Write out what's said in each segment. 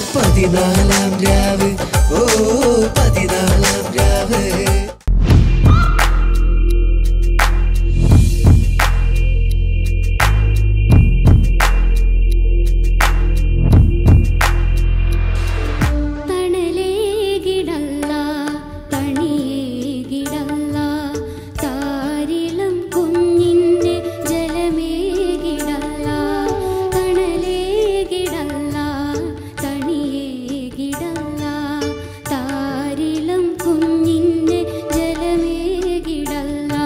പതിനാലാം രാവ് ഓ പതിനാലാം രാവ് തണലേകിടല്ല തണിയേകിടല്ല താരിളം കുഞ്ഞിൻ്റെ ജലമേകിടല്ല തണലേകിടല്ല തണിയേകിടല്ല താരിളം കുഞ്ഞിൻ്റെ ജലമേകിടല്ല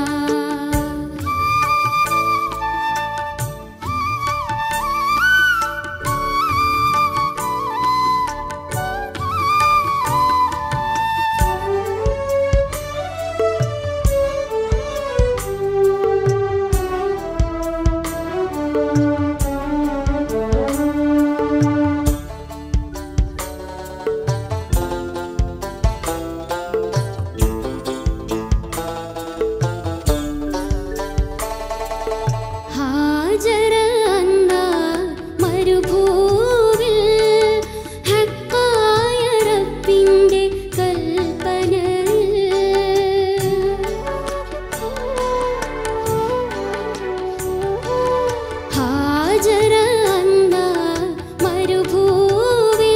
ഹാജര അന്ന മരുഭൂവിൽ ഹക്കായ റബ്ബിന്റെ കൽപ്പനയിൽ ഹാജര അന്ന മരുഭൂവിൽ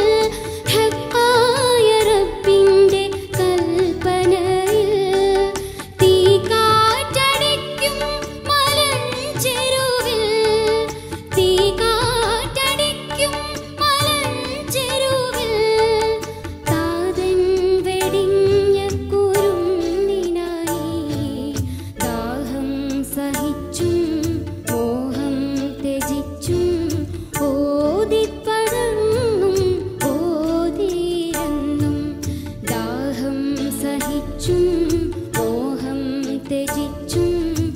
ഹക്കായ റബ്ബിന്റെ കൽപ്പനയിൽ തീ കാറ്റടിക്കും മലഞ്ചെരുവിൽ തീ കാറ്റടിക്കും മലഞ്ചെരുവിൽ താതൻ വെടിഞ്ഞ കുരുന്നിനായി ദാഹം സഹിച്ചും മോഹം ത്യജിച്ചും ഓതിപ്പടർന്നും ഓതിരന്നും ദാഹം സഹിച്ചും മോഹം ത്യജിച്ചും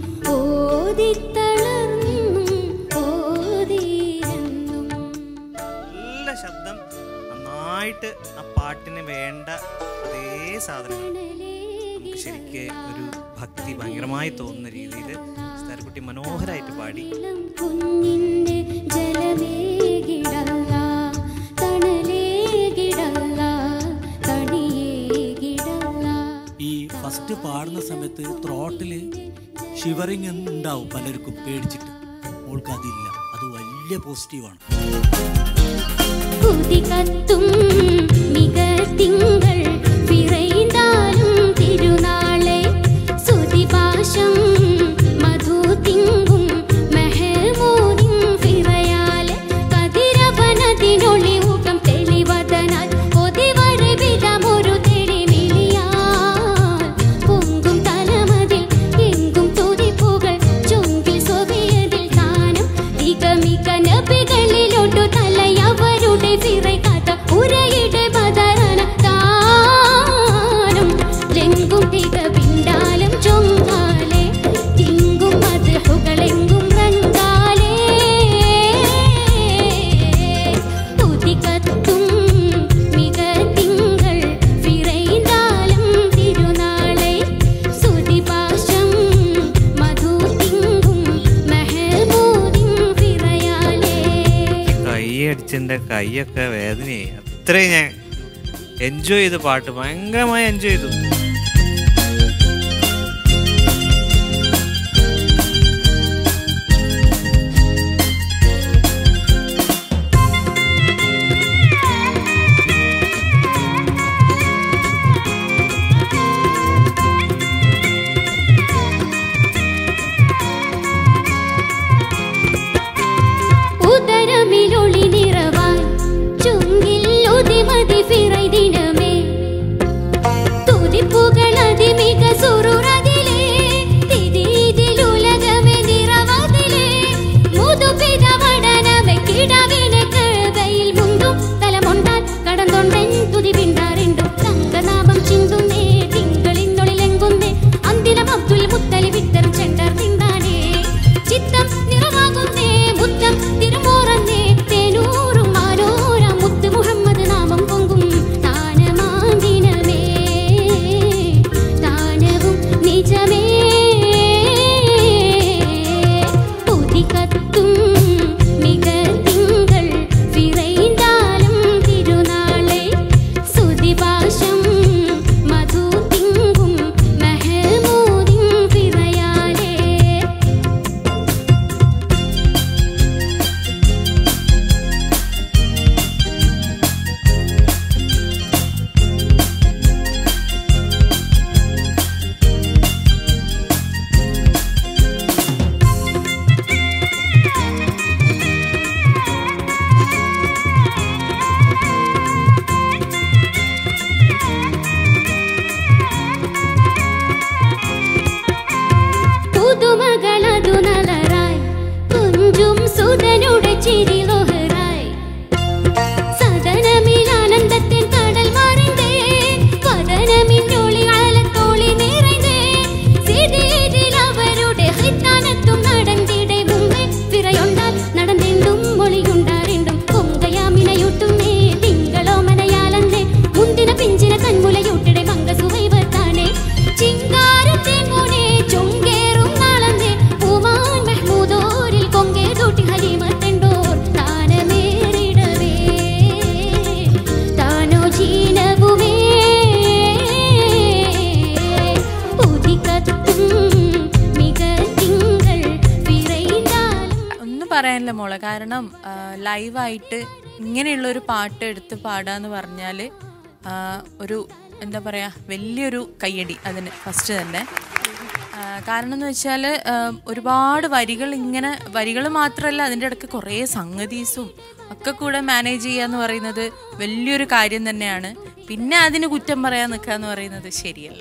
ഓതിത്തളർന്നും ഓതിരന്നും നല്ല ശബ്ദം നന്നായിട്ട് ആ പാട്ടിന് വേണ്ട അതേ സാധനങ്ങൾ നമുക്ക് ശരിക്ക് ഒരു ഭക്തി ഭയങ്കരമായി തോന്നുന്ന രീതിയിൽ സ്താരക്കുട്ടി മനോഹരമായിട്ട് പാടി ഇളം കുഞ്ഞിന്റെ ജലമേകിടല്ല തണലേകിടല്ല തണിയേകിടല്ല ഈ ഫസ്റ്റ് പാടുന്ന സമയത്ത് ത്രോട്ടില് ഷിവറിങ് ഉണ്ടാവും പലർക്കും പേടിച്ചിട്ട് മോൾക്ക് അതില്ല അത് വലിയ പോസിറ്റീവാണ് കുതി കത്തും മികത്തിങ്കൾ വിറൈந்தாലും തിരുനാളെ സുതിപാശം മധു തിങ്കും മെഹമൂദിൻ ഫിറയാലെ കതിരവനതിനൊളി മുഖം തെളിവതനാൽ കൊതിവരെ വിധമൊരു തെളിമിളിയാൽ പൊങ്കും തലമതിൽ എങ്കും തുതിപ്പുകൾ ചൊങ്കിൽ സൊവിയതിൽ താനം തികമിക നബികളിലൊട്ടു തലയവരുടെ ഫിറൈ കഥ ഉരയുടെ ബദറന താനം ലെങ്കും തിക പിണ്ടാലും ചൊങ്കാലെ തിങ്കും മധുഹുകളെങ്കും റങ്കാലേ ഉദികത്തും മിക തിങ്കൾ വിറൈந்தாലും തിരുനാളെ സുതിപാശം മധു തിങ്കും മെഹബൂദിൻ വിറയാലേ കൈ അടിച്ചെൻ്റെ കൈയൊക്കെ വേദനയായി അത്രയും ഞാൻ എൻജോയ് ചെയ്ത പാട്ട് ഭയങ്കരമായി എൻജോയ് ചെയ്തു ഉദരമിലൊളി നിറവാൻ ചുങ്കിൽ ഉതിമതി ഫിറൈ ദിനമേ തുതിപ്പു കാരണം ലൈവായിട്ട് ഇങ്ങനെയുള്ള ഒരു പാട്ട് എടുത്ത് പാടാന്ന് പറഞ്ഞാൽ ഒരു എന്താ പറയുക വലിയൊരു കയ്യടി അതിന് ഫസ്റ്റ് തന്നെ ആ, കാരണം എന്ന് വെച്ചാൽ ഒരുപാട് വരികൾ ഇങ്ങനെ വരികൾ മാത്രമല്ല അതിൻ്റെ ഇടയ്ക്ക് കുറേ സംഗതീസും ഒക്കെ കൂടെ മാനേജ് ചെയ്യുക എന്ന് പറയുന്നത് വലിയൊരു കാര്യം തന്നെയാണ് പിന്നെ അതിന് കുറ്റം പറയാൻ നിൽക്കുക എന്ന് പറയുന്നത് ശരിയല്ല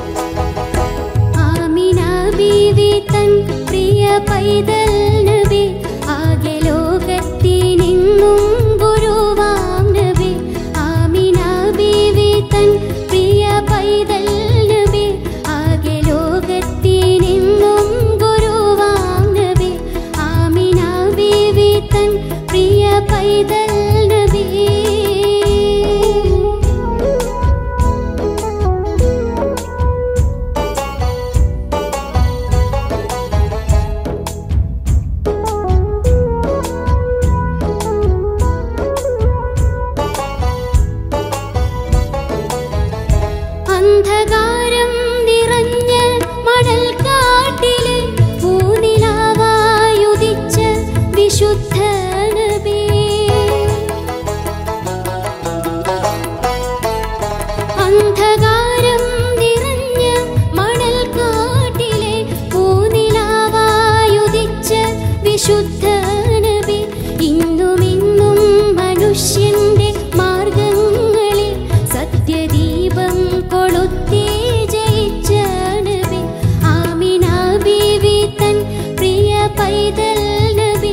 ആമിന ബീവി തൻ പ്രിയ പൈതൽ നബി ആകെ ലോകത്തിനെങ്ങും ഗുരുവാം നബി ആമിന ബീവി തൻ പ്രിയ പൈതൽ നബി ആകെ ലോകത്തിനെങ്ങും ഗുരുവാം നബി ആമിന ബീവി തൻ പ്രിയ പൈതൽ നബി അന്ധകാരം നിറഞ്ഞ മണൽ കാട്ടിലെ പൂനിലാവായുദിച്ച വിശുദ്ധ നബി അന്ധകാരം നിറഞ്ഞ മണൽ കാട്ടിലെ പൂനിലാവായുദിച്ച വിശുദ്ധ നബി ഇന്നുമിന്നും മനുഷ്യന്റെ മാർഗങ്ങളിൽ സത്യദീപം കൊളുത്തി ജയിച്ച നബി ആമിന ബീവി തൻ പ്രിയ പൈതൽ നബി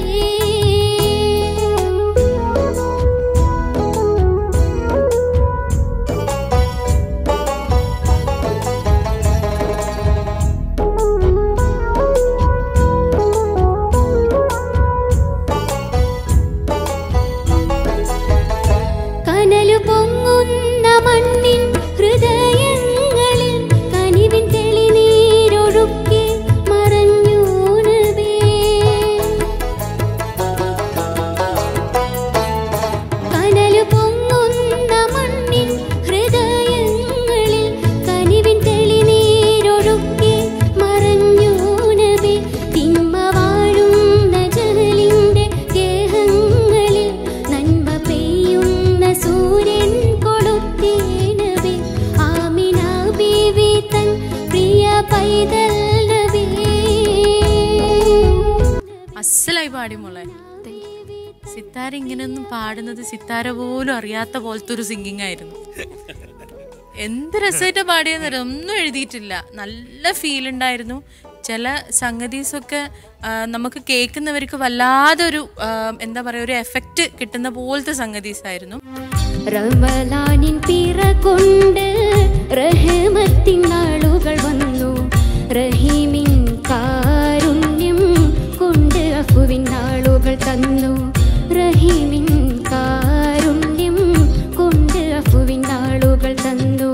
കനലു പൊങ്ങുന്ന മണ്ണിൻ ഹൃദയങ്ങളിൽ കനിവിൻ തെളിനീരൊഴുക്കി മറഞ്ഞു നബി കനലു പൊങ്ങുന്ന മണ്ണിൻ ഹൃദയങ്ങളിൽ കനിവിൻ തെളിനീരൊഴുക്കി മറഞ്ഞു നബി തിന്മ വാഴുന്ന ജഹലിന്റെ ഗേഹങ്ങളിൽ നന്മ പെയ്യുന്ന സൂര്യൻ കൊളുത്തി നബി ആമിന ബീവി തൻ പ്രിയ പൈതൽ നബി അസലായി പാടി മോളെ സിത്താര ഇങ്ങനെയൊന്നും പാടുന്നത് സിത്താര പോലും അറിയാത്ത പോലത്തെ ഒരു സിംഗിങ് ആയിരുന്നു എന്ത് രസമായിട്ട് പാടിയെന്നറിയാം ഒന്നും എഴുതിയിട്ടില്ല നല്ല ഫീൽ ഉണ്ടായിരുന്നു ചില സംഗതീസൊക്കെ ആ, നമുക്ക് കേൾക്കുന്നവർക്ക് വല്ലാതെ ഒരു ആ, എന്താ പറയുക ഒരു എഫക്റ്റ് കിട്ടുന്ന പോലത്തെ സംഗതീസ് ആയിരുന്നു റമലാനിൻ പിറ കൊണ്ട് റഹമത്തിൻ നാളുകൾ വന്നു റഹീമിൻ കാരുണ്യം കൊണ്ട് അഫുവിൻ നാളുകൾ തന്നു റഹീമിൻ കാരുണ്യം കൊണ്ട് അഫുവിൻ നാളുകൾ തന്നു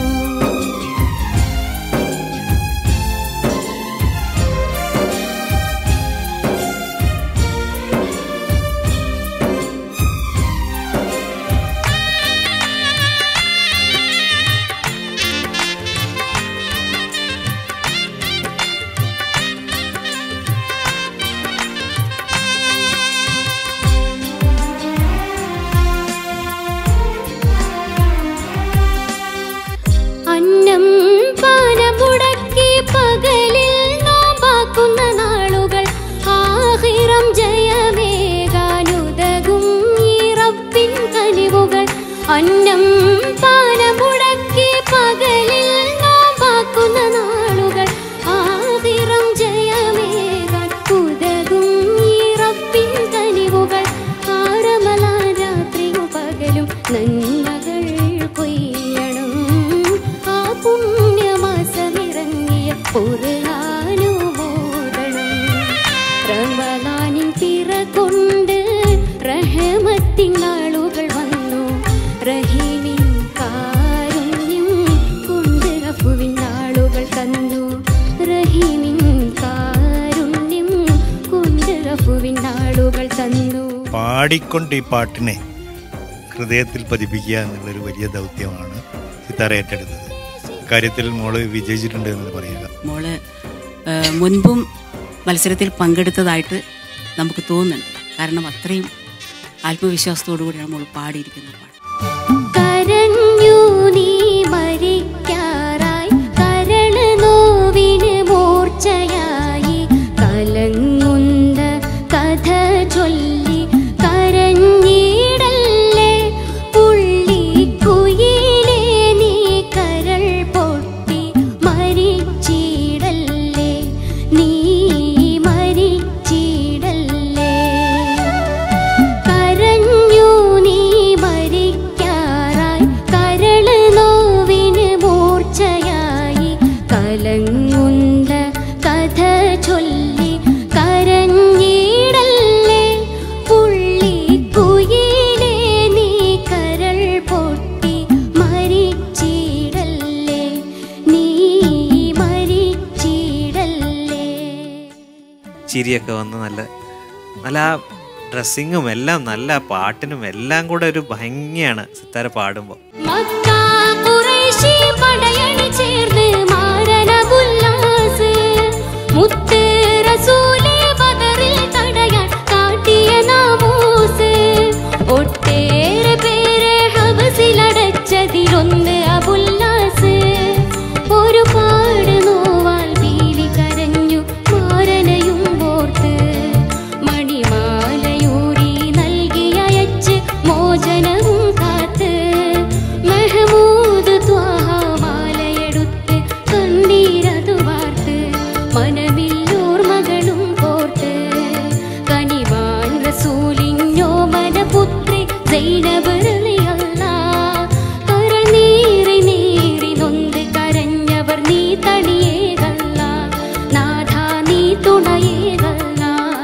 അന്നം പാനമുടക്കി പകലിൽ നോമ്പാക്കുന്ന നാളുകൾ ആഹിറം ജയമേകാനുതകും ഈ റബ്ബിൻ കനിവുകൾ അന്നം പാനമുടക്കി പകലിൽ നോമ്പാക്കുന്ന നാളുകൾ ആഹിറം ജയമേകാൻ ഉതകും ഈ റബ്ബിൻ കനിവുകൾ ആരമലാൻ രാത്രിയും പകലും നന്മകൾ കൊയ്യണം ആ പുണ്യമാസമിറങ്ങിയ ഖുർആനുമോദണം റമലാനിൻ പിറ കൊണ്ട് റഹമത്തിൻ നാളുകൾ വന്നു റഹീമിൻ കാരുണ്യം കൊണ്ട് അഫുവിൻ നാളുകൾ തന്നു റഹീമിൻ കാരുണ്യം കൊണ്ട് അഫുവിൻ നാളുകൾ തന്നു പാടിക്കൊണ്ട് ഈ പാട്ടിനെ ഹൃദയത്തിൽ പതിപ്പിക്കുക എന്നുള്ളൊരു വലിയ ദൗത്യമാണ് സിത്താര ഏറ്റെടുത്തത് കാര്യത്തിൽ മോള് വിജയിച്ചിട്ടുണ്ട് എന്ന് പറയുക മോള് ആ, മുൻപും മത്സരത്തിൽ പങ്കെടുത്തതായിട്ട് നമുക്ക് തോന്നുന്നുണ്ട് കാരണം അത്രയും ആത്മവിശ്വാസത്തോടു കൂടിയാണ് നമ്മൾ പാടിയിരിക്കുന്ന പാട്ട് കരഞ്ഞു നീ മരിക്കാറായി കരള് നോവിന് മൂർച്ചയായി കലങ്ങുന്ന കഥ ചൊല്ലി കരഞ്ഞിടല്ലേ പുള്ളിക്കുയിലേ നീ കരൾ പൊട്ടി മരിച്ചിടല്ലേ നീ മരിച്ചിടല്ലേ കരഞ്ഞു നീ മരിക്കാറായി കരള് നോവിന് മൂർച്ചയായി കലങ്ങുന്ന കഥ ചൊല്ലി കരഞ്ഞിടല്ലേ പുള്ളിക്കുയിലേ നീ കരൾ പൊട്ടി മരിച്ചിടല്ലേ നീ മരിച്ചിടല്ലേ ചിരിയൊക്കെ വന്ന് നല്ല നല്ല ആ ഡ്രസ്സിങ്ങും എല്ലാം നല്ല പാട്ടിനും എല്ലാം കൂടെ ഒരു ഭംഗിയാണ് സിത്താര പാടുമ്പോൾ മക്ക ഖുറൈശി പടയണി ചേർന്ന് മാരനബുല്ലാസ് മുത്ത് റസൂലേ ബദറിൽ തടയാൻ കാട്ടിയ നാമൂസ് ഒട്ടേറെ പേരെ ഹബസിലടച്ചതിലൊന്ന് അബുല്ലാസ് ഒരുപാട് നോവാൽ ബീവി കരഞ്ഞു മാരനയും ഓർത്ത് മണിമാലയൂരി നൽകി അയച്ച് മോചനവും കാത്ത് മെഹമൂദ് ത്വാഹ മാലയെടുത്ത് കണ്ണീരതു വാർത്ത് മനമില്ലോർമകളും കോർത്ത് കനിവാൻ റസൂലിഞ്ഞോ മനപുത്രി സൈനബ് റളിയല്ലാ കരൾ നീറി നീറി നൊന്ത് കരഞ്ഞവർ നീ തണിയേകല്ല നാഥ നീ തുണയേകല്ല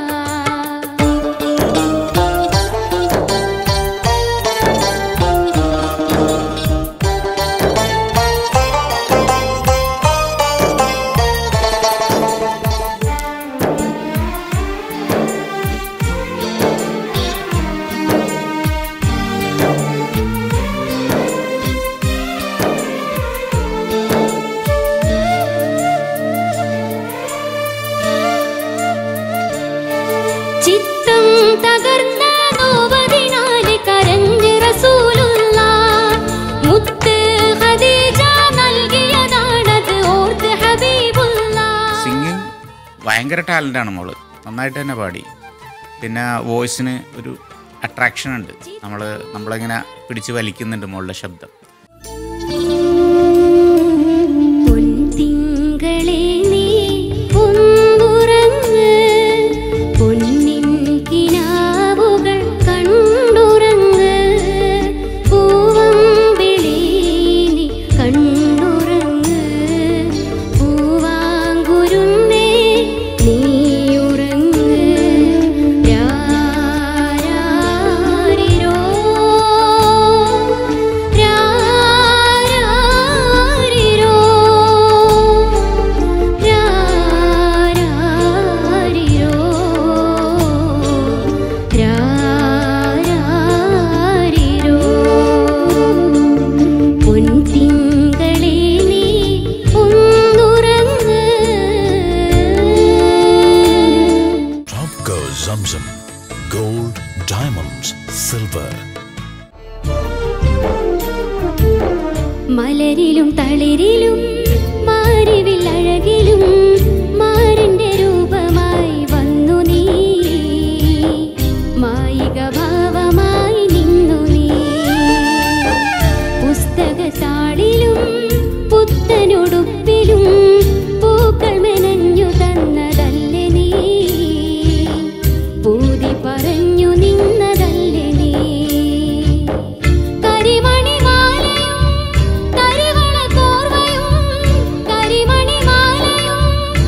ചിത്തം തകർന്ന നോവതിനാല് കരഞ്ഞ് റസൂലുള്ള മുത്ത് ഖദീജ നൽകിയതാണത് ഓർത്ത് ഹബീബുള്ള സിംഗിങ് ഭയങ്കര ടാലൻ്റാണ് മോള് നന്നായിട്ട് തന്നെ പാടി പിന്നെ വോയിസിന് ഒരു അട്രാക്ഷൻ ഉണ്ട് നമ്മൾ നമ്മളിങ്ങനെ പിടിച്ച് വലിക്കുന്നുണ്ട് മോളുടെ ശബ്ദം പൊൻതിങ്കളെ നീ ഒന്നുറങ്ങ് പൊന്നിൻ കിനാവുകൾ കണ്ടുറങ്ങ് പൂവമ്പിളി നീ കണ്ടുറങ്ങ് പൂവാങ്കുരുന്നേ നീ ഉറങ്ങ് രാരാരിരോ രാരാരിരോ രാരാരിരോ രാരാരിരോ പൊൻതിങ്കളെ നീ ഒന്നുറങ്ങ് Tropco Zamzam. Gold, diamonds, silver. മലരിലും തളിരിലും മാരിവിൽ അഴകിലും മാറിന്റെ രൂപമായി വന്നു നീ മായിക ഭാവമായി നിന്നു നീ പുസ്തക താളിലും പുത്തനൊടുപ്പിലും പൂക്കൾ മെനഞ്ഞു തന്നതല്ലേ നീ പൂതി പറഞ്ഞു നിന്നതല്ലേ നീ കരിമണി മാലയും കരിവള കോർവയും കരിമണി മാലയും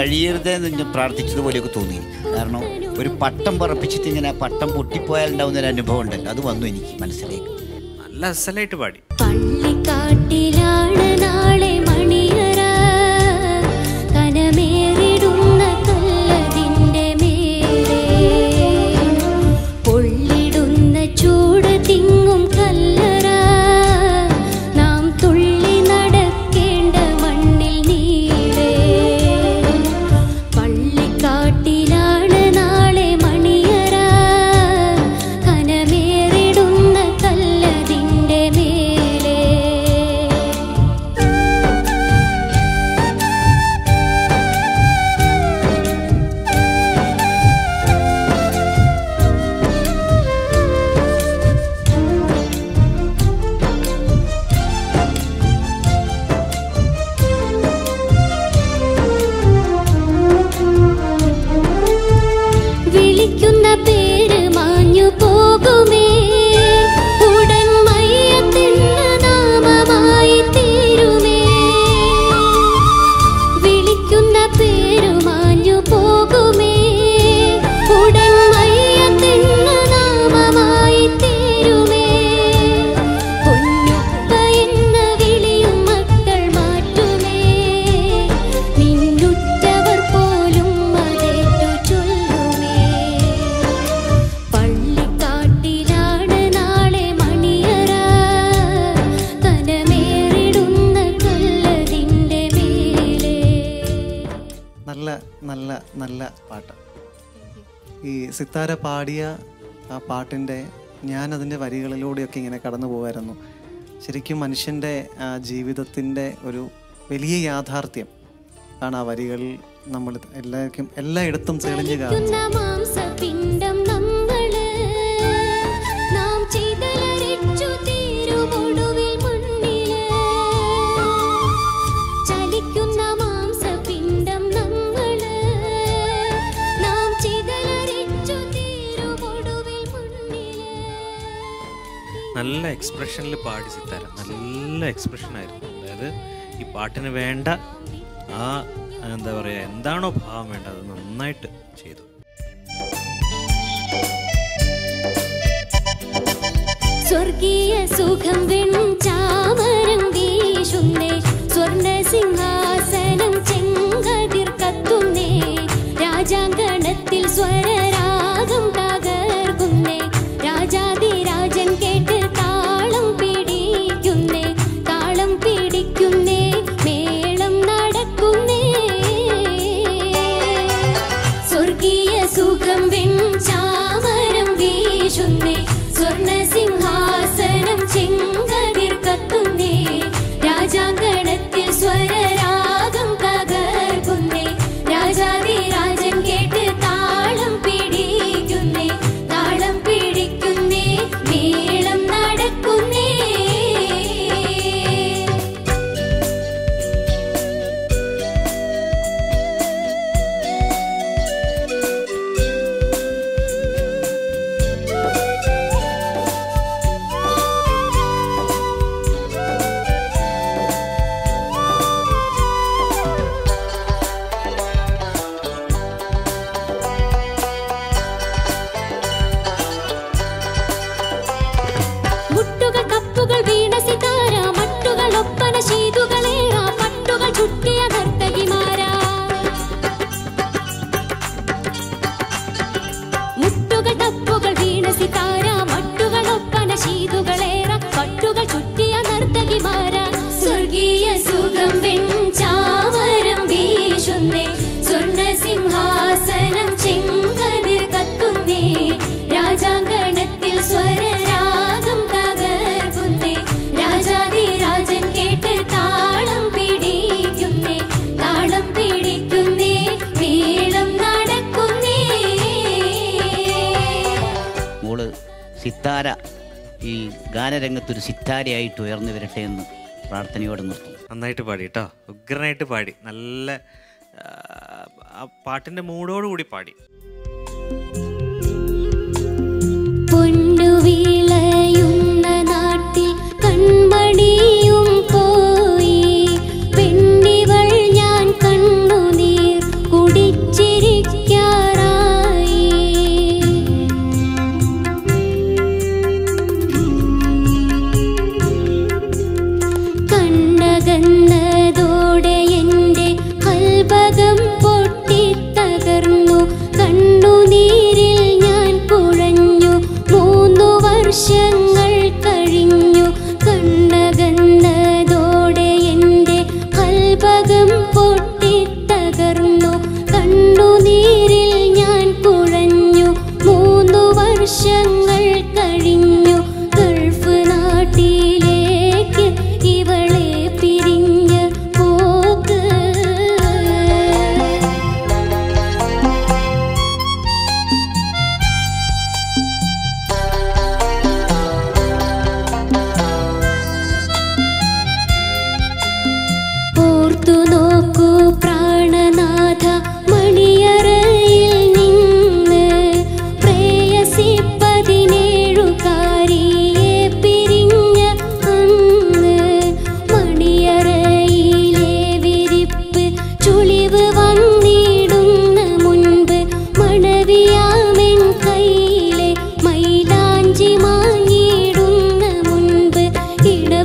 കഴിയരുതേ എന്ന് ഞാൻ പ്രാർത്ഥിച്ചതുപോലെയൊക്കെ തോന്നി കാരണം ഒരു പട്ടം പറപ്പിച്ചിട്ട് ഇങ്ങനെ ആ പട്ടം പൊട്ടിപ്പോയാൽ ഉണ്ടാവുന്ന ഒരു അനുഭവം ഉണ്ടല്ലോ അത് വന്നു എനിക്ക് മനസ്സിലേക്ക് നല്ല അസലായിട്ട് പാടി പള്ളിക്കാട്ടിലാണ് നാളെ മണിയറ കനമേറിടുന്ന കല്ലതിൻ്റെ മേലെ പൊള്ളിടുന്ന ചൂട് തിങ്ങും കല്ലറ നാം തുള്ളി നടക്കേണ്ട മണ്ണിൽ നീളേ പള്ളിക്കാട്ടിലാണ് നാളെ മണിയറ കനമേറിടുന്ന കല്ലതിൻ്റെ മേലെ വിളിക്കുന്ന പേര് മാഞ്ഞു പോകുമേ ഉടൻ മയ്യത്തെന്ന നാമമായി തീരുമേ വിളിക്കുന്ന പേര് മാഞ്ഞു പോകുമേ ഉടൻ മയ്യത്തെന്ന നാമമായി തീരുമേ പൊന്നുപ്പ എന്ന വിളിയും മക്കൾ മാറ്റുമേ നിന്നുറ്റവർ പോലും അതേറ്റു ചൊല്ലുമേ പള്ളിക്കാട്ടിലാണ് നാളെ മണിയറ കനമേറിടുന്ന കല്ലതിൻ്റെ മേലെ നല്ല നല്ല നല്ല പാട്ട് ഈ സിത്താര പാടിയ ആ പാട്ടിൻ്റെ ഞാൻ അതിൻ്റെ വരികളിലൂടെയൊക്കെ ഇങ്ങനെ കടന്നു പോകുമായിരുന്നു ശരിക്കും മനുഷ്യൻ്റെ ആ ജീവിതത്തിൻ്റെ ഒരു വലിയ യാഥാർത്ഥ്യം ആണ് ആ വരികളിൽ നമ്മൾ എല്ലാവർക്കും എല്ലായിടത്തും തെളിഞ്ഞു കാണുന്നത് ക്കുന്ന മാംസപിണ്ഡം നമ്മള് നാം ചിതലരിച്ചു തീരുമൊടുവിൽ മണ്ണില് ചലിക്കുന്ന മാംസപിണ്ഡം നമ്മള് നാം ചിതലരിച്ചു തീരുമൊടുവിൽ മണ്ണില് നല്ല എക്സ്പ്രഷനിൽ പാടി സിത്താര നല്ല എക്സ്പ്രഷൻ ആയിരുന്നു അതായത് ഈ പാട്ടിന് വേണ്ട ആ എന്താ പറയുക എന്താണോ ഭാവം വേണ്ടത് അത് നന്നായിട്ട് ചെയ്തു സ്വർഗീയ സുഖം വെൺചാമരം വീശുന്നേ സ്വർണ്ണ സിംഹാസനം ചെങ്കതിർ കത്തുന്നേ രാജാങ്കണത്തിൽ സ്വരരാഗം തകർക്കുന്നേ രാജാതിരാജൻ കേട്ട് താളം പിടിക്കുന്നേ താളം പിടിക്കുന്നേ മേളം നടക്കുന്നേ സ്വർഗീയ സുഖം വെൺചാമരം വീശുന്നേ സ്വർണ്ണ സിംഹാസനം ചെങ്കതിർ കത്തുന്നേ രാജാങ്കണത്തിൽ സ്വരരാഗം തകർക്കുന്നേ രാജാതിരാജൻ കേട്ട് താളം പിടിക്കുന്നേ താളം പിടിക്കുന്നേ മേളം നടക്കുന്നേ മുട്ടുകൾ കപ്പുകൾ വീണ സിതാര മട്ടുകൾ ഒപ്പന ശീതുകളേറ പട്ടുകൾ ചുറ്റിയ നർത്തകിമാരാ മുട്ടുകൾ കപ്പുകൾ വീണ സിതാര മട്ടുകൾ ഒപ്പന ശീതുകളേറ പട്ടുകൾ ചുറ്റിയ നർത്തകിമാരാ സ്വർഗീയ സുഖം വെഞ്ചാമരം വീശുന്നേ സ്വർണ്ണ സിംഹാസനം ചെങ്കതിർ കത്തുന്നേ രാജാങ്കണത്തിൽ സ്വരരാഗം തകർക്കുന്നേ രാജാതിരാജൻ കേട്ട് താളം പിടിക്കുന്നേ താളം പിടിക്കുന്നേ മേളം നടക്കുന്നേ മോള് സിത്താര ഈ ഗാനരംഗത്തൊരു സിത്താരയായിട്ട് ഉയർന്നു വരട്ടെ എന്ന് പ്രാർത്ഥനയോടെ നിർത്തുന്നു നന്നായിട്ട് പാടി കേട്ടോ ഉഗ്രനായിട്ട് പാടി നല്ല ആ, ആ പാട്ടിൻ്റെ മൂടോടുകൂടി പാടി പൊന്നു വിളയുന്ന നാട്ടിൽ കൺമണിയും പോയി പെണ്ണിവൾ ഞാൻ കണ്ണുനീർ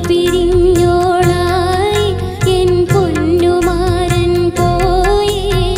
പിരിഞ്ഞോളായി എൻ പൊന്നുമാരൻ പോയി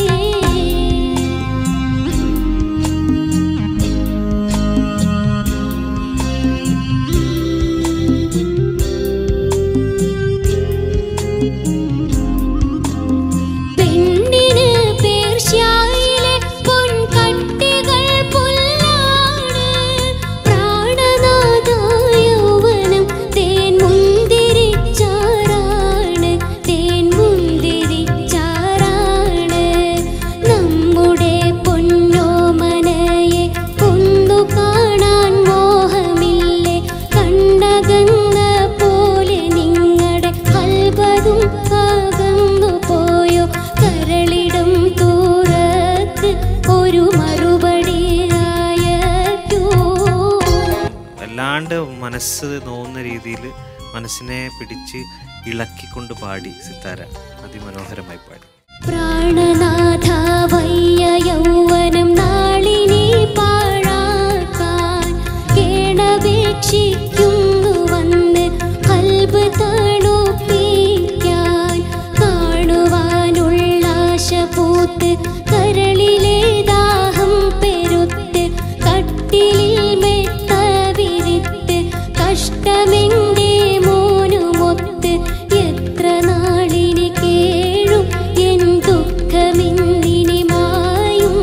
പെണ്ണിന് പേർഷ്യായിലെ പൊൻകട്ടികൾ പുല്ലാണ് പ്രാണനാഥ യൗവനം തേൻ മുന്തിരിച്ചാറാണ് തേൻ മുന്തിരിച്ചാറാണ് നമ്മുടെ പൊന്നോമനയെ ഒന്നു കാണാൻ മോഹമില്ലേ കണ്ടകന്ന പോലെ നിങ്ങളുടെ അൽപതും അകന്നു പോയോ കരളിടം തൂറത്ത് ഒരു മറുപടി ആയോ വല്ലാണ്ട് മനസ്സ് നോവുന്ന രീതിയിൽ മനസ്സിനെ പിടിച്ച് ഇളക്കിക്കൊണ്ട് പാടി സിത്താര അതിമനോഹരമായി പാടി പ്രാണനാഥ വയ്യ യൗവനം നാളിനെ പാഴാക്കാൻ കേണപേക്ഷിക്കുന്നു വന്ന് കൽബ് തണുപ്പിക്കാൻ കാണുവാനുള്ള ആശ പൂത്ത് കരളിലെ ദാഹം പെരുത്ത് കട്ടിലിൽ മെത്ത വിരിത്ത് കഷ്ടമെന്റെ മോനുമൊത്ത് എത്ര നാളിന് കേഴും എൻ ദുഃഖമെന്നിനി മായും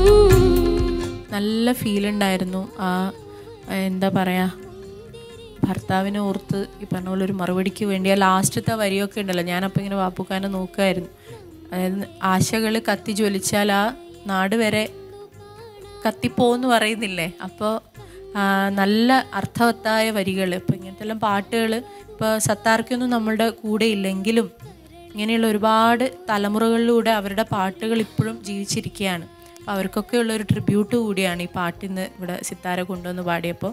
നല്ല ഫീൽ ഉണ്ടായിരുന്നു ആ ആ, എന്താ പറയുക ഭർത്താവിനെ ഓർത്ത് ഈ പറഞ്ഞ പോലെ ഒരു മറുപടിക്ക് വേണ്ടി ആ ലാസ്റ്റത്തെ വരിയൊക്കെ ഉണ്ടല്ലോ ഞാനപ്പോൾ ഇങ്ങനെ വാപ്പുക്കാനെ നോക്കുമായിരുന്നു അതായത് ആശകൾ കത്തി ജ്വലിച്ചാൽ ആ നാട് വരെ കത്തിപ്പോന്ന് പറയുന്നില്ലേ അപ്പോൾ നല്ല അർത്ഥവത്തായ വരികൾ ഇപ്പോൾ ഇങ്ങനത്തെ എല്ലാം പാട്ടുകൾ ഇപ്പോൾ സത്താർക്കൊന്നും നമ്മളുടെ കൂടെ ഇല്ലെങ്കിലും ഇങ്ങനെയുള്ള ഒരുപാട് തലമുറകളിലൂടെ അവരുടെ പാട്ടുകൾ ഇപ്പോഴും ജീവിച്ചിരിക്കുകയാണ് അപ്പോൾ അവർക്കൊക്കെ ഉള്ള ഒരു ട്രിബ്യൂട്ട് കൂടിയാണ് ഈ പാട്ടിന്ന് ഇവിടെ സിത്താര കൊണ്ടുവന്ന് പാടിയപ്പോൾ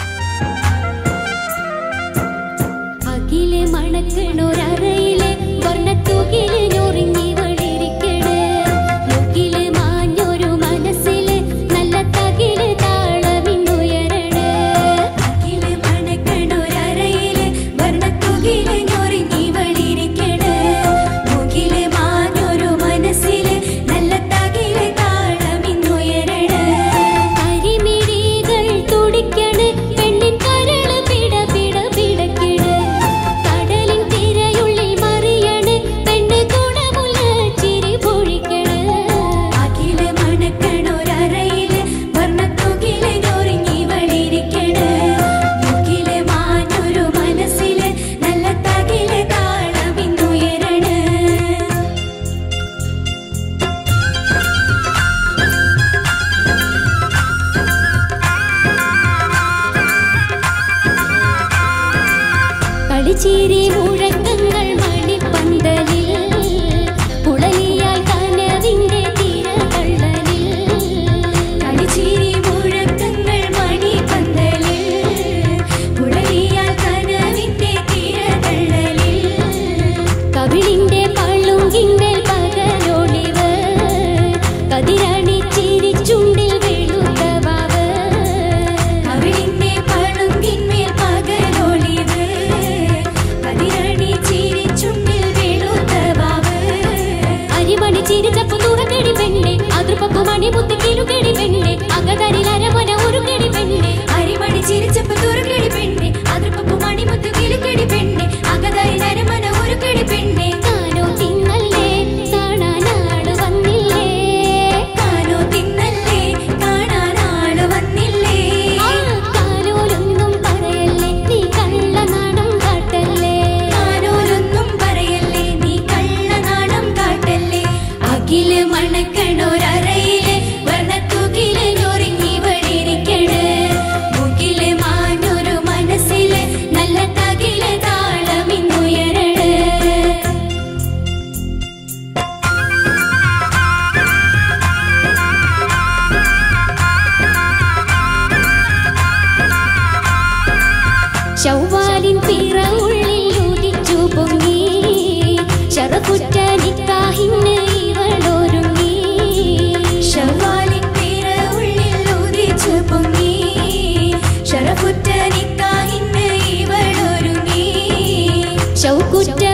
അഖിലെ മണക്കണൊരറയിലെ വർണ്ണത്തുകില് ഞൊറിഞ്ഞി വളിരിക്കണ് മുകില് മാഞ്ഞൊരു മനസ്സില് നല്ല തകില് താളമിന്നുയരണ അഖിലെ മണക്കണൊരറയിലെ വർണ്ണത്തുകില് ഞൊറിഞ്ഞി വളിരിക്കണ് മുകില് മാഞ്ഞൊരു മനസ്സില് നല്ല തകില് താളമിന്നുയരണ കരിമിഴികൾ തുടിക്കണ് പെണ്ണിൻ കരള് പിട പിട പിടക്കിട് കടലിൻ തിരയുള്ളിൽ മറിയണ് പെണ്ണ് കുടമുല ചിരി പൊഴിക്കണ് അഖില മണക്കണൊരറയില് വർണ്ണത്തുകില് ഞൊറിഞ്ഞി വളിരിക്കണ് മുകില് മാഞ്ഞൊരു മനസ്സില് നല്ല തകില് താളമിന്നുയരണ കളിച്ചിരി മുഴക്കങ്ങൾ മണിപ്പന്തലിൽ പുളലിയാൽ കനവിന്റെ തിരകള്ളലിൽ കളിച്ചിരി മുഴക്കങ്ങൾ മണിപ്പന്തലിൽ പുളലിയാൽ കനവിന്റെ തിരകള്ളലിൽ കവിളിന്റെ പള്ളുങ്കിന്മേൽ പകലൊളിവ് കതിരണി ചിരിച്ചുണ്ടിൽ വെളുത്ത വാവ് കവിളിന്റെ പളുങ്കിന്മേൽ പകലൊളിവ് കതിരണി ഷൗക്കുറ്റ